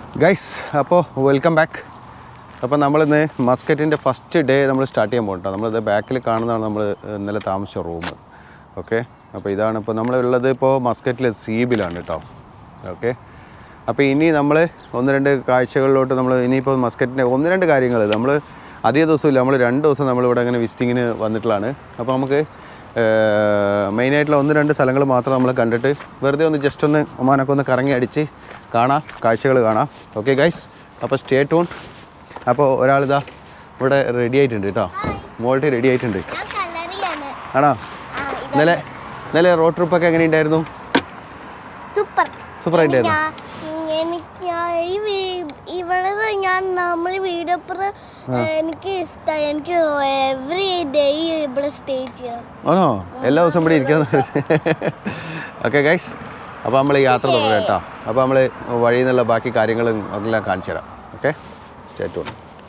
Guys അപ്പോൾ welcome back അപ്പോൾ നമ്മളിന്ന് മസ്കറ്റിൻ്റെ ഫസ്റ്റ് ഡേ നമ്മൾ സ്റ്റാർട്ട് ചെയ്യാൻ പോകട്ടോ നമ്മളിത് ബാക്കിൽ കാണുന്നതാണ് നമ്മൾ ഇന്നലെ താമസിച്ച റൂം ഓക്കെ അപ്പോൾ ഇതാണ് ഇപ്പോൾ നമ്മളുള്ളത് ഇപ്പോൾ മസ്കറ്റിൽ സീബിലാണ് കേട്ടോ ഓക്കെ അപ്പോൾ ഇനി നമ്മൾ ഒന്ന് രണ്ട് കാഴ്ചകളിലോട്ട് നമ്മൾ ഇനിയിപ്പോൾ മസ്കറ്റിൻ്റെ ഒന്ന് രണ്ട് കാര്യങ്ങൾ നമ്മൾ അധിക ദിവസമില്ല നമ്മൾ രണ്ട് ദിവസം നമ്മളിവിടെ ഇങ്ങനെ വിസിറ്റിങ്ങിന് വന്നിട്ടുള്ളതാണ് അപ്പോൾ നമുക്ക് മെയിനായിട്ടുള്ള ഒന്ന് രണ്ട് സ്ഥലങ്ങൾ മാത്രം നമ്മൾ കണ്ടിട്ട് വെറുതെ ഒന്ന് ജസ്റ്റ് ഒന്ന് ഒമാനൊക്കെ ഒന്ന് കറങ്ങി അടിച്ച് കാണാം കാഴ്ചകൾ കാണാം ഓക്കെ ഗൈസ് അപ്പോൾ സ്റ്റേ ടൂൺ അപ്പോൾ ഒരാളിതാ ഇവിടെ റെഡി ആയിട്ടുണ്ട് കേട്ടോ മോൾട്ടി റെഡി ആയിട്ടുണ്ട് ഞാൻ കളറിയാണ് ആണോ ഇന്നലെ ഇന്നലെ റോഡ് ട്രിപ്പൊക്കെ എങ്ങനെയുണ്ടായിരുന്നു സൂപ്പർ സൂപ്പർ ആയിട്ടായിരുന്നു ഞാൻ എനിക്ക് ഞാൻ ഈ വീ- ഇവിടെ ഞാൻ നമ്മൾ വീടപ്പുറ എനിക്ക് ഇഷ്ടമായി എനിക്ക് എവറി ഡേ ഇവിടെ സ്റ്റേ ചെയ്യണം ആണോ എല്ലാ ദിവസവും ഇവിടെ ഇരിക്കണം ഓക്കെ ഗൈസ് അപ്പോൾ നമ്മൾ യാത്ര തുടരാം കേട്ടോ അപ്പോൾ നമ്മൾ വഴിയിൽ നിന്നുള്ള ബാക്കി കാര്യങ്ങളും എല്ലാം കാണിച്ചു തരാം ഓക്കെ സ്റ്റേറ്റ്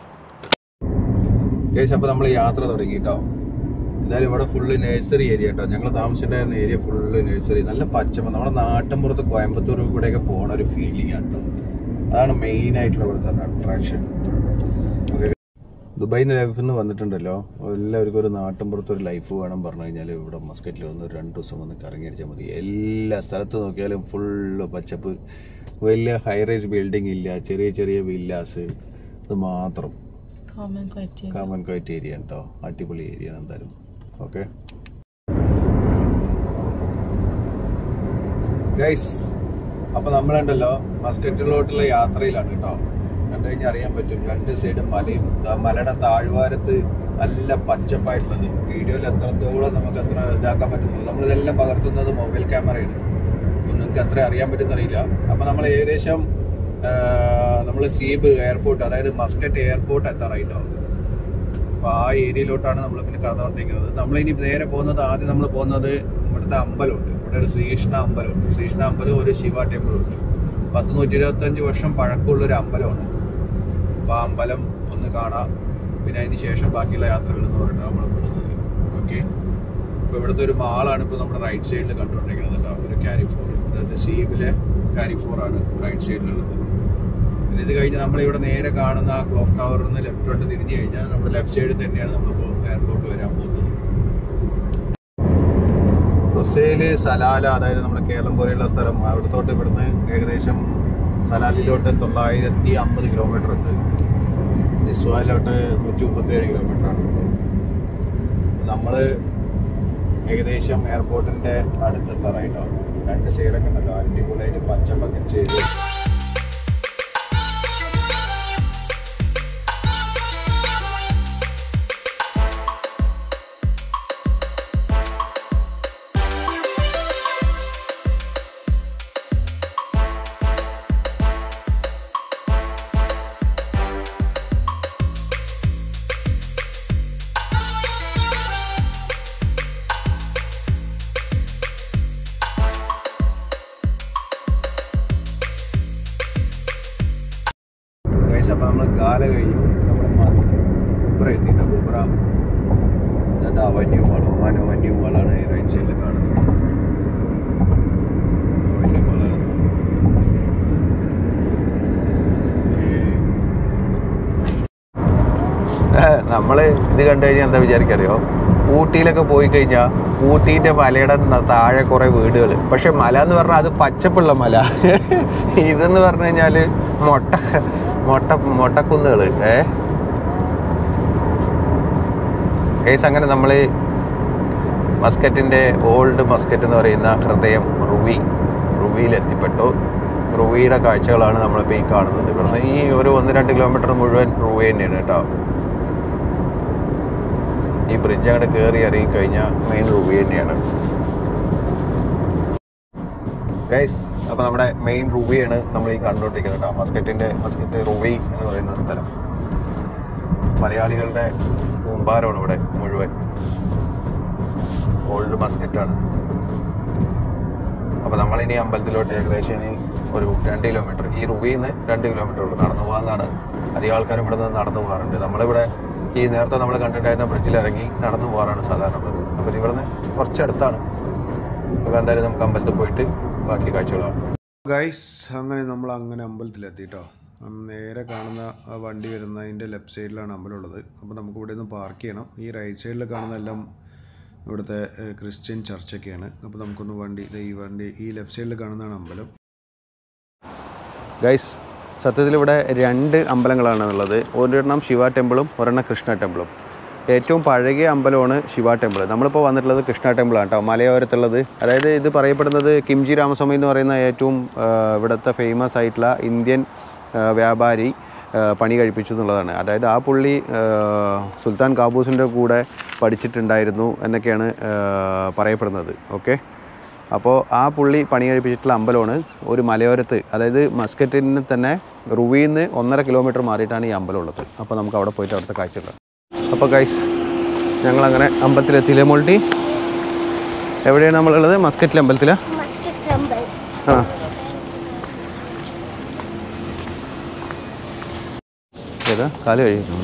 ഗൈസ് അപ്പോൾ നമ്മൾ യാത്ര തുടങ്ങി കേട്ടോ എന്തായാലും ഇവിടെ ഫുള്ള് നഴ്സറി ഏരിയ കേട്ടോ ഞങ്ങൾ താമസിച്ചിട്ടുണ്ടായിരുന്ന ഏരിയ ഫുള്ള് നഴ്സറി നല്ല പച്ചപ്പ് നമ്മുടെ നാട്ടിൻപുറത്ത് കോയമ്പത്തൂർ കൂടെയൊക്കെ പോണ ഒരു ഫീലിംഗ് ആണ് കേട്ടോ അതാണ് മെയിൻ ആയിട്ടുള്ള ഇവിടുത്തെ അട്രാക്ഷൻ ഓക്കെ ദുബായിൽ നിന്ന് ലൈഫിൽ നിന്ന് വന്നിട്ടുണ്ടല്ലോ എല്ലാവർക്കും ഒരു നാട്ടിൻപുറത്ത് ഒരു ലൈഫ് വേണം പറഞ്ഞു കഴിഞ്ഞാൽ ഇവിടെ മസ്കറ്റിൽ വന്ന് ഒരു രണ്ട് ദിവസം വന്ന് കറങ്ങി അടിച്ചാൽ മതി എല്ലാ സ്ഥലത്ത് നോക്കിയാലും ഫുള്ള് പച്ചപ്പ് വലിയ ഹൈ റൈസ് ബിൽഡിംഗ് ഇല്ല ചെറിയ ചെറിയ വില്ലാസ് ഇത് മാത്രം Common criteria. Calm and quiet area കേട്ടോ അടിപൊളി ഏരിയ ആണ് എന്തായാലും ഓക്കെ ഗൈസ് അപ്പൊ നമ്മളുണ്ടല്ലോ മസ്കറ്റിലോട്ടുള്ള യാത്രയിലാണ് കേട്ടോ കണ്ടു കഴിഞ്ഞാൽ അറിയാൻ പറ്റും രണ്ട് സൈഡും മലയും ദാ മലയുടെ താഴ്വാരത്ത് നല്ല പച്ചപ്പായിട്ടുള്ളത് വീഡിയോയിൽ എത്രത്തോളം നമുക്ക് അത്ര ഇതാക്കാൻ പറ്റുന്നത് നമ്മളിതെല്ലാം പകർത്തുന്നത് മൊബൈൽ ക്യാമറയാണ് അപ്പം നിങ്ങൾക്ക് അത്ര അറിയാൻ പറ്റുന്നറിയില്ല അപ്പൊ നമ്മൾ ഏകദേശം നമ്മൾ സീബ് എയർപോർട്ട് അതായത് മസ്കറ്റ് എയർപോർട്ട് എത്താറായിട്ടോ അപ്പൊ ആ ഏരിയയിലോട്ടാണ് നമ്മൾ പിന്നെ കടന്നുകൊണ്ടിരിക്കുന്നത് നമ്മൾ ഇനി നേരെ പോകുന്നത് ആദ്യം നമ്മൾ പോകുന്നത് ഇവിടുത്തെ അമ്പലമുണ്ട് ഇവിടെ ഒരു ശ്രീകൃഷ്ണ അമ്പലമുണ്ട് ശ്രീകൃഷ്ണ അമ്പലം ഒരു ശിവ ടെമ്പിൾ ഉണ്ട് പത്ത് നൂറ്റി ഇരുപത്തഞ്ച് വർഷം പഴക്കമുള്ള ഒരു അമ്പലമാണ് അപ്പൊ ആ അമ്പലം ഒന്ന് കാണാം പിന്നെ അതിന് ശേഷം ബാക്കിയുള്ള യാത്രകൾ എന്ന് പറഞ്ഞിട്ട് നമ്മൾ പോകുന്നത് ഓക്കെ ഇപ്പൊ ഇവിടുത്തെ ഒരു മാളാണ് ഇപ്പൊ നമ്മുടെ റൈറ്റ് സൈഡിൽ കണ്ടുകൊണ്ടിരിക്കുന്നത് കേട്ടോ ഒരു ക്യാരി ഫോർ അതായത് സീബിലെ ക്യാരി ഫോർ ആണ് റൈറ്റ് സൈഡിലുള്ളത് പിന്നെ ഇത് കഴിഞ്ഞ് നമ്മൾ ഇവിടെ നേരെ കാണുന്ന ആ ക്ലോക്ക് ടവറിൽ നിന്ന് ലെഫ്റ്റോട്ട് തിരിഞ്ഞു കഴിഞ്ഞാൽ നമ്മുടെ ലെഫ്റ്റ് സൈഡിൽ തന്നെയാണ് നമ്മളിപ്പോൾ എയർപോർട്ട് വരാൻ പോകുന്നത് റുസേല് സലാല അതായത് നമ്മുടെ കേരളം പോലെയുള്ള സ്ഥലം അവിടത്തോട്ട് ഇവിടുന്ന് ഏകദേശം സലാലിലോട്ട് തൊള്ളായിരത്തി അമ്പത് കിലോമീറ്റർ ഉണ്ട് നിസ്വാലിലോട്ട് നൂറ്റി മുപ്പത്തി ഏഴ് കിലോമീറ്റർ ആണ് നമ്മൾ ഏകദേശം എയർപോർട്ടിന്റെ അടുത്തെത്താറായിട്ടോ രണ്ട് സൈഡൊക്കെ ഉണ്ടല്ലോ അടിപൊളിയായിട്ട് പച്ചപ്പൊക്കെ ചെയ്ത് ഗൈസ് അപ്പൊ നമ്മൾ ഗാല കഴിഞ്ഞു നമ്മൾ ബുബ്ര എത്തിട്ടോ ബുബ്ര രണ്ട് അവന്യൂ മാൾ ഒമാൻ അവന്യൂ മാളാണ് ഈ റൈറ്റ് സൈഡിൽ കാണുന്നത് അവന്യൂ മാളാണ് നമ്മള് ഇത് കണ്ടു കഴിഞ്ഞാൽ എന്താ വിചാരിക്കറിയോ ഊട്ടിയിലൊക്കെ പോയി കഴിഞ്ഞാൽ ഊട്ടീൻ്റെ മലയുടെ ന- താഴെ കുറേ വീടുകൾ പക്ഷെ മല എന്ന് പറഞ്ഞാൽ അത് പച്ചപ്പുള്ള മല ഇതെന്ന് പറഞ്ഞു കഴിഞ്ഞാൽ മൊട്ട മൊട്ട മൊട്ടക്കുന്നുകൾ ഏ കേസ് അങ്ങനെ നമ്മൾ മസ്കറ്റിൻ്റെ ഓൾഡ് മസ്കറ്റ് എന്ന് പറയുന്ന ഹൃദയം റുവി റുവിയിൽ എത്തിപ്പെട്ടു റുവിയുടെ കാഴ്ചകളാണ് നമ്മളിപ്പോൾ ഈ കാണുന്നത് ഇവിടുന്ന് ഈ ഒരു ഒന്ന് രണ്ട് കിലോമീറ്റർ മുഴുവൻ റുവി തന്നെയാണ് കേട്ടോ ഈ ബ്രിഡ്ജ് അങ്ങോട്ട് കയറി ഇറങ്ങി കഴിഞ്ഞാൽ മെയിൻ റുവി തന്നെയാണ് ഗൈസ് അപ്പോൾ നമ്മുടെ മെയിൻ റുവിയാണ് നമ്മൾ ഈ കണ്ടുകൊണ്ടിരിക്കുന്നത് കേട്ടോ മസ്കറ്റിൻ്റെ മസ്കറ്റ് റുവി എന്ന് പറയുന്ന സ്ഥലം മലയാളികളുടെ കൂമ്പാരമാണ് ഇവിടെ മുഴുവൻ ഓൾഡ് മസ്കറ്റാണ് അപ്പോൾ നമ്മളിനി അമ്പലത്തിലോട്ട് ഏകദേശം ഇനി ഒരു രണ്ട് കിലോമീറ്റർ ഈ റുവിയിൽ നിന്ന് രണ്ട് കിലോമീറ്റർ ഉള്ളൂ നടന്നു പോകാമെന്നാണ് അധികം ആൾക്കാരും ഇവിടെ നിന്ന് നടന്നു പോകാറുണ്ട് നമ്മളിവിടെ ഈ നേരത്തെ നമ്മൾ കണ്ടിട്ടായിരുന്ന ബ്രിഡ്ജിൽ ഇറങ്ങി നടന്നു പോകാറാണ് സാധാരണ പതിവ് അപ്പോൾ ഇവിടെ നിന്ന് കുറച്ചടുത്താണ് അപ്പോൾ എന്തായാലും നമുക്ക് അമ്പലത്തിൽ പോയിട്ട് ബാക്കി കാഴ്ചകളാണ് ഗൈസ് അങ്ങനെ നമ്മൾ അങ്ങനെ അമ്പലത്തിലെത്തിട്ടോ ഉം, നേരെ കാണുന്ന ആ വണ്ടി വരുന്നതിൻ്റെ ലെഫ്റ്റ് സൈഡിലാണ് അമ്പലമുള്ളത് അപ്പോൾ നമുക്ക് ഇവിടെ നിന്ന് പാർക്ക് ചെയ്യണം ഈ റൈറ്റ് സൈഡിൽ കാണുന്ന എല്ലാം ഇവിടുത്തെ ഏഹ്, ക്രിസ്ത്യൻ ചർച്ചൊക്കെയാണ് അപ്പോൾ നമുക്കൊന്ന് വണ്ടി ദേ ഈ വണ്ടി ഈ ലെഫ്റ്റ് സൈഡിൽ കാണുന്നതാണ് അമ്പലം ഗൈസ് സത്യത്തിൽ ഇവിടെ രണ്ട് അമ്പലങ്ങളാണ് ഉള്ളത് ഒരെണ്ണം ശിവ ടെമ്പിളും ഒരെണ്ണം കൃഷ്ണ ടെമ്പിളും ഏറ്റവും പഴകിയ അമ്പലമാണ് ശിവ ടെമ്പിൾ നമ്മളിപ്പോൾ വന്നിട്ടുള്ളത് കൃഷ്ണ ടെമ്പിളാണ് കേട്ടോ മലയോരത്തുള്ളത് അതായത് ഇത് പറയപ്പെടുന്നത് കിംജി രാമസ്വാമി എന്ന് പറയുന്ന ഏറ്റവും ആ, ഇവിടുത്തെ ഫേമസ് ആയിട്ടുള്ള ഇന്ത്യൻ ആ, വ്യാപാരി ആ, പണി കഴിപ്പിച്ചു എന്നുള്ളതാണ് അതായത് ആ പുള്ളി ആ, സുൽത്താൻ കാബൂസിൻ്റെ കൂടെ പഠിച്ചിട്ടുണ്ടായിരുന്നു എന്നൊക്കെയാണ് ആ, പറയപ്പെടുന്നത് ഓക്കെ അപ്പോൾ ആ പുള്ളി പണി കഴിപ്പിച്ചിട്ടുള്ള അമ്പലമാണ് ഒരു മലയോരത്ത് അതായത് മസ്കറ്റിന് തന്നെ റുവിയിൽ നിന്ന് ഒന്നര കിലോമീറ്റർ മാറിയിട്ടാണ് ഈ അമ്പലം ഉള്ളത് അപ്പോൾ നമുക്ക് അവിടെ പോയിട്ട് അവിടുത്തെ കാഴ്ചയുള്ളത് അപ്പോൾ ഗൈസ് ഞങ്ങളങ്ങനെ അമ്പലത്തിലെത്തിയില്ലേ മോൾട്ടി എവിടെയാണ് നമ്മളുള്ളത് മസ്കറ്റിലെ അമ്പലത്തിലാണ് മസ്കറ്റ് ടെമ്പിൾ ആ ഏതാ കാല് കഴിയുന്നു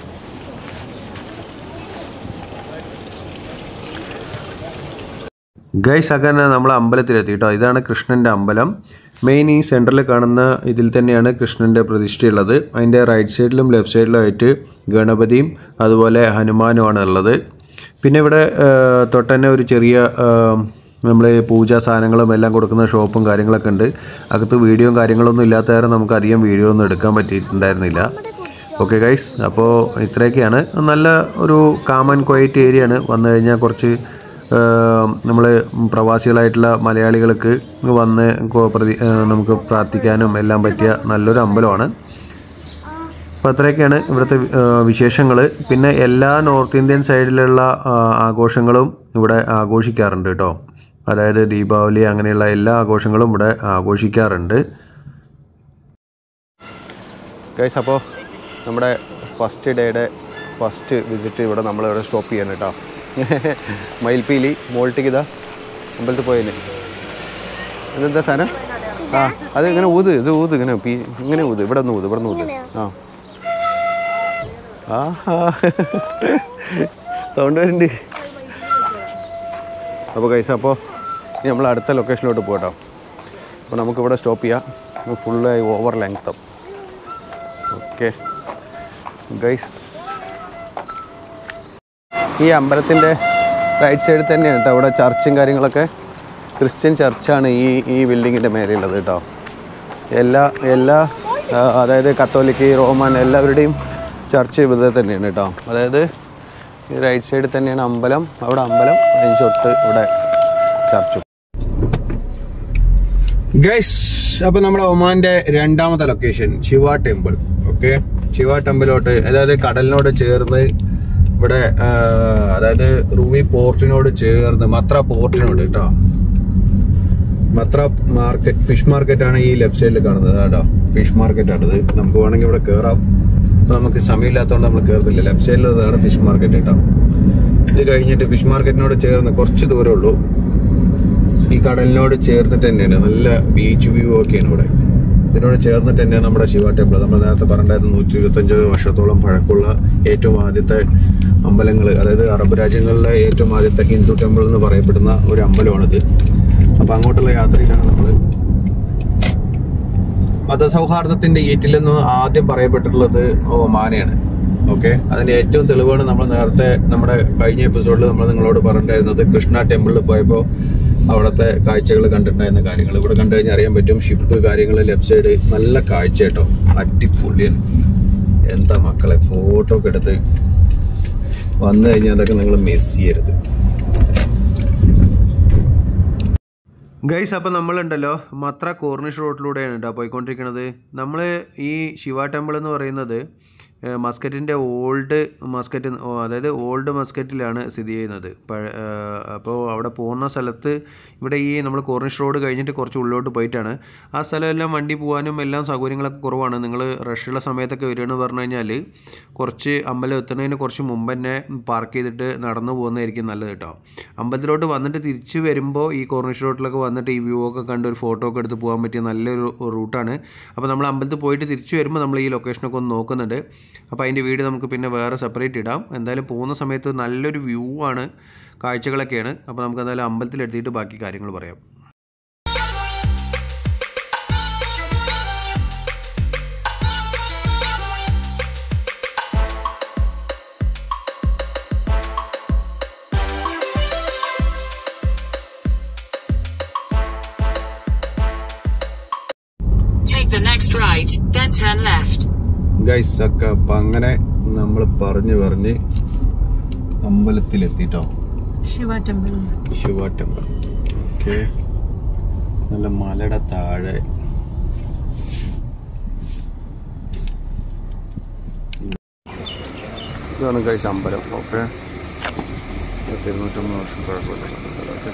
ഗൈസ് അങ്ങനെ നമ്മൾ അമ്പലത്തിലെത്തി കേട്ടോ ഇതാണ് കൃഷ്ണൻ്റെ അമ്പലം മെയിൻ ഈ സെൻറ്ററിൽ കാണുന്ന ഇതിൽ തന്നെയാണ് കൃഷ്ണൻ്റെ പ്രതിഷ്ഠയുള്ളത് അതിൻ്റെ റൈറ്റ് സൈഡിലും ലെഫ്റ്റ് സൈഡിലും ആയിട്ട് ഗണപതിയും അതുപോലെ ഹനുമാനുമാണ് ഉള്ളത് പിന്നെ ഇവിടെ ആ, തൊട്ടന്നെ ഒരു ചെറിയ നമ്മൾ പൂജാ സാധനങ്ങളും എല്ലാം കൊടുക്കുന്ന ഷോപ്പും കാര്യങ്ങളൊക്കെ ഉണ്ട് അകത്ത് വീഡിയോയും കാര്യങ്ങളൊന്നും ഇല്ലാത്ത കാരണം നമുക്ക് അധികം വീഡിയോ ഒന്നും എടുക്കാൻ പറ്റിയിട്ടുണ്ടായിരുന്നില്ല ഓക്കെ ഗൈസ് അപ്പോൾ ഇത്രയൊക്കെയാണ് നല്ല ഒരു കാമൻ ക്വയറ്റ് ഏരിയ ആണ് വന്നു കഴിഞ്ഞാൽ കുറച്ച് നമ്മൾ പ്രവാസികളായിട്ടുള്ള മലയാളികൾക്ക് വന്ന് കൊ- പ്രതി ആ, നമുക്ക് പ്രാർത്ഥിക്കാനും എല്ലാം പറ്റിയ നല്ലൊരു അമ്പലമാണ് അപ്പോൾ അത്രയൊക്കെയാണ് ഇവിടുത്തെ വിശേഷങ്ങൾ പിന്നെ എല്ലാ നോർത്ത് ഇന്ത്യൻ സൈഡിലുള്ള ആ, ആഘോഷങ്ങളും ഇവിടെ ആഘോഷിക്കാറുണ്ട് കേട്ടോ അതായത് ദീപാവലി അങ്ങനെയുള്ള എല്ലാ ആഘോഷങ്ങളും ഇവിടെ ആഘോഷിക്കാറുണ്ട് ഗൈസ് അപ്പോൾ നമ്മുടെ ഫസ്റ്റ് ഡേയുടെ ഫസ്റ്റ് വിസിറ്റ് ഇവിടെ നമ്മളിവിടെ സ്റ്റോപ്പ് ചെയ്യണം കേട്ടോ മയിൽപ്പീലി മോൾട്ടിക്ക് ഇതാ അമ്പലത്തിൽ പോയതിന് ഇതെന്താ സാധനം ആ അത് ഇങ്ങനെ ഊത് ഇത് ഊത് ഇങ്ങനെ പീ ഇങ്ങനെ ഊത് ഇവിടെ നിന്ന് ഊത് ഇവിടെ നിന്ന് ഊത് ആ ആഹാ സൗണ്ട് വരുന്നുണ്ട് അപ്പോൾ കൈസ അപ്പോൾ ഇനി നമ്മൾ അടുത്ത ലൊക്കേഷനിലോട്ട് പോകട്ടോ അപ്പോൾ നമുക്കിവിടെ സ്റ്റോപ്പ് ചെയ്യാം ഫുള്ള് ഓവർ ലെങ്ത്തും ഓക്കെ ഗൈസ് ഈ അമ്പലത്തിൻ്റെ റൈറ്റ് സൈഡിൽ തന്നെയാണ് കേട്ടോ അവിടെ ചർച്ചും കാര്യങ്ങളൊക്കെ ക്രിസ്ത്യൻ ചർച്ചാണ് ഈ ഈ ബിൽഡിങ്ങിൻ്റെ മേലെയുള്ളത് കേട്ടോ എല്ലാ എല്ലാ ആ, അതായത് കത്തോലിക്ക് റോമൻ എല്ലാവരുടെയും ചർച്ച് ഇവിടെ തന്നെയാണ് കേട്ടോ അതായത് ഈ റൈറ്റ് സൈഡിൽ തന്നെയാണ് അമ്പലം അവിടെ അമ്പലം അതിന് തൊട്ട് ഇവിടെ ചർച്ചും ഗൈസ് അപ്പൊ നമ്മുടെ ഒമാന്റെ രണ്ടാമത്തെ location Shiva temple okay Shiva ടെമ്പിളോട്ട് അതായത് കടലിനോട് ചേർന്ന് ഇവിടെ ആ, അതായത് റൂമി പോർട്ടിനോട് ചേർന്ന് മത്ര പോർട്ടിനോട് കേട്ടോ മത്ര മാർക്കറ്റ് ഫിഷ് മാർക്കറ്റ് ആണ് ഈ ലെഫ്റ്റ് സൈഡിൽ കാണുന്നത് കേട്ടോ ഫിഷ് മാർക്കറ്റ് ആണിത് നമുക്ക് വേണമെങ്കിൽ ഇവിടെ കയറാം ഇപ്പൊ നമുക്ക് സമയമില്ലാത്തതുകൊണ്ട് നമ്മൾ കയറുന്നില്ല ലെഫ്റ്റ് സൈഡിലുള്ളതാണ് ഫിഷ് മാർക്കറ്റ് കേട്ടോ ഇത് കഴിഞ്ഞിട്ട് ഫിഷ് മാർക്കറ്റിനോട് ചേർന്ന് കുറച്ച് ദൂരമേ ഉള്ളൂ ഈ കടലിനോട് ചേർന്നിട്ട് തന്നെയാണ് നല്ല ബീച്ച് വ്യൂ ഒക്കെയാണ് ഇവിടെ ഇതിനോട് ചേർന്നിട്ട് തന്നെയാണ് നമ്മുടെ ശിവ ടെമ്പിൾ നമ്മൾ നേരത്തെ പറഞ്ഞിട്ടുണ്ടായിരുന്ന നൂറ്റി ഇരുപത്തഞ്ച് വർഷത്തോളം പഴക്കമുള്ള ഏറ്റവും ആദ്യത്തെ അമ്പലങ്ങൾ അതായത് അറബ് രാജ്യങ്ങളിലെ ഏറ്റവും ആദ്യത്തെ ഹിന്ദു ടെമ്പിൾ എന്ന് പറയപ്പെടുന്ന ഒരു അമ്പലമാണിത് അപ്പൊ അങ്ങോട്ടുള്ള യാത്രയിലാണ് നമ്മൾ മതസൗഹാർദ്ദത്തിന്റെ ഈറ്റിലെന്ന് ആദ്യം പറയപ്പെട്ടിട്ടുള്ളത് ഒമാനെയാണ് ഓക്കെ അതിന്റെ ഏറ്റവും തെളിവാണ് നമ്മൾ നേരത്തെ നമ്മുടെ കഴിഞ്ഞ എപ്പിസോഡിൽ നമ്മൾ നിങ്ങളോട് പറഞ്ഞിട്ടുണ്ടായിരുന്നത് കൃഷ്ണ ടെമ്പിളിൽ പോയപ്പോൾ അവിടുത്തെ കാഴ്ചകൾ കണ്ടിട്ടുണ്ടായിരുന്ന കാര്യങ്ങൾ ഇവിടെ കണ്ടു കഴിഞ്ഞാൽ അറിയാൻ പറ്റും ഷിപ്പ് കാര്യങ്ങൾ ലെഫ്റ്റ് സൈഡ് നല്ല കാഴ്ച കേട്ടോ അടിപൊളിയാണ് എന്താ മക്കളെ ഫോട്ടോ ഒക്കെ എടുത്ത് വന്നു കഴിഞ്ഞാൽ അതൊക്കെ നിങ്ങൾ മിസ് ചെയ്യരുത് ഗൈസ് അപ്പോൾ നമ്മളുണ്ടല്ലോ മത്ര കോർണിഷ് റോഡിലൂടെയാണ് കേട്ടോ പോയിക്കൊണ്ടിരിക്കുന്നത് നമ്മൾ ഈ ശിവ ടെമ്പിൾ എന്ന് പറയുന്നത് ഏഹ്, മസ്കറ്റിൻ്റെ ഓൾഡ് മസ്കറ്റ് ഓ, അതായത് ഓൾഡ് മസ്കറ്റിലാണ് സ്ഥിതി ചെയ്യുന്നത് പഴ ഏഹ്, അപ്പോൾ അവിടെ പോകുന്ന സ്ഥലത്ത് ഇവിടെ ഈ നമ്മൾ കോർണിഷ് റോഡ് കഴിഞ്ഞിട്ട് കുറച്ച് ഉള്ളിലോട്ട് പോയിട്ടാണ് ആ സ്ഥലമെല്ലാം വണ്ടി പോകാനും എല്ലാം സൗകര്യങ്ങളൊക്കെ കുറവാണ് നിങ്ങൾ റഷുള്ള സമയത്തൊക്കെ വരികയെന്ന് പറഞ്ഞു കഴിഞ്ഞാൽ കുറച്ച് അമ്പലം എത്തുന്നതിന് കുറച്ച് മുമ്പ് തന്നെ പാർക്ക് ചെയ്തിട്ട് നടന്നു പോകുന്നതായിരിക്കും നല്ലത് കേട്ടോ അമ്പലത്തിലോട്ട് വന്നിട്ട് തിരിച്ച് വരുമ്പോൾ ഈ കോർണിഷ് റോഡിലൊക്കെ വന്നിട്ട് ഈ വ്യൂ ഒക്കെ കണ്ട് ഒരു ഫോട്ടോ ഒക്കെ എടുത്ത് പോകാൻ പറ്റിയ നല്ലൊരു റൂട്ടാണ് അപ്പോൾ നമ്മൾ അമ്പലത്തിൽ പോയിട്ട് തിരിച്ച് വരുമ്പോൾ നമ്മൾ ഈ ലൊക്കേഷനൊക്കെ ഒന്ന് നോക്കുന്നുണ്ട് അപ്പോൾ അതിൻ്റെ വീഡിയോ നമുക്ക് പിന്നെ വേറെ സെപ്പറേറ്റ് ഇടാം എന്തായാലും പോകുന്ന സമയത്ത് നല്ലൊരു വ്യൂ ആണ് കാഴ്ചകളൊക്കെയാണ് അപ്പോൾ നമുക്ക് എന്തായാലും അമ്പലത്തിലെത്തിയിട്ട് ബാക്കി കാര്യങ്ങൾ പറയാം Take the next right, then turn left. Guys okay അപ്പൊ അങ്ങനെ നമ്മൾ പറഞ്ഞു പറഞ്ഞ് അമ്പലത്തിലെത്തിട്ടോ Shiva Temple. Shiva temple okay നല്ല മലയുടെ താഴെ ഇതാണ് ഗൈസ് അമ്പലം ഓക്കെ ഇരുന്നൂറ്റമ്പത് വർഷം കുഴപ്പമില്ല ഓക്കെ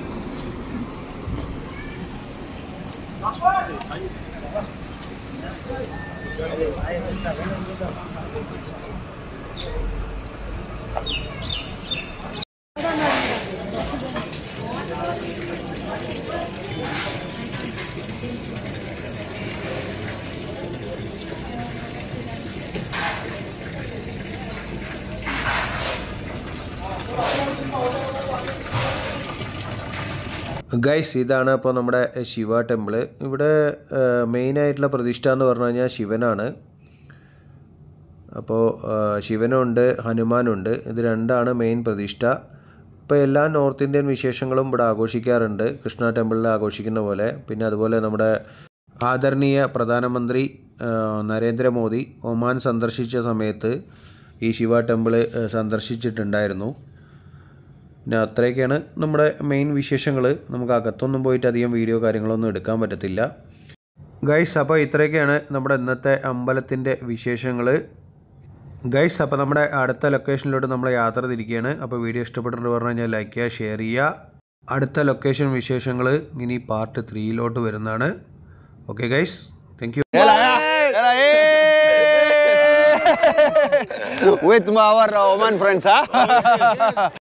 ഗൈസ് ഇതാണ് അപ്പോൾ നമ്മുടെ ശിവ ടെമ്പിൾ ഇവിടെ മെയിനായിട്ടുള്ള പ്രതിഷ്ഠ എന്ന് പറഞ്ഞു കഴിഞ്ഞാൽ ശിവനാണ് അപ്പോൾ ശിവനുണ്ട് ഹനുമാനുണ്ട് ഇത് രണ്ടാണ് മെയിൻ പ്രതിഷ്ഠ ഇപ്പോൾ എല്ലാ നോർത്ത് ഇന്ത്യൻ വിശേഷങ്ങളും ഇവിടെ ആഘോഷിക്കാറുണ്ട് കൃഷ്ണ ടെമ്പിളിൽ ആഘോഷിക്കുന്ന പോലെ പിന്നെ അതുപോലെ നമ്മുടെ ആദരണീയ പ്രധാനമന്ത്രി ആ, നരേന്ദ്രമോദി ഒമാൻ സന്ദർശിച്ച സമയത്ത് ഈ ശിവ ടെമ്പിൾ സന്ദർശിച്ചിട്ടുണ്ടായിരുന്നു പിന്നെ അത്രയൊക്കെയാണ് നമ്മുടെ മെയിൻ വിശേഷങ്ങൾ നമുക്ക് അകത്തൊന്നും പോയിട്ട് അധികം വീഡിയോ കാര്യങ്ങളൊന്നും എടുക്കാൻ പറ്റത്തില്ല ഗൈസ് അപ്പോൾ ഇത്രയൊക്കെയാണ് നമ്മുടെ ഇന്നത്തെ അമ്പലത്തിൻ്റെ വിശേഷങ്ങൾ ഗൈസ് അപ്പോൾ നമ്മുടെ അടുത്ത ലൊക്കേഷനിലോട്ട് നമ്മൾ യാത്ര തിരിക്കുകയാണ് അപ്പോൾ വീഡിയോ ഇഷ്ടപ്പെട്ടിട്ട് പറഞ്ഞു കഴിഞ്ഞാൽ ലൈക്ക് ചെയ്യുക ഷെയർ ചെയ്യുക അടുത്ത ലൊക്കേഷൻ വിശേഷങ്ങൾ ഇനി പാർട്ട് ത്രീയിലോട്ട് വരുന്നതാണ് okay guys thank you With our Oman friends, huh?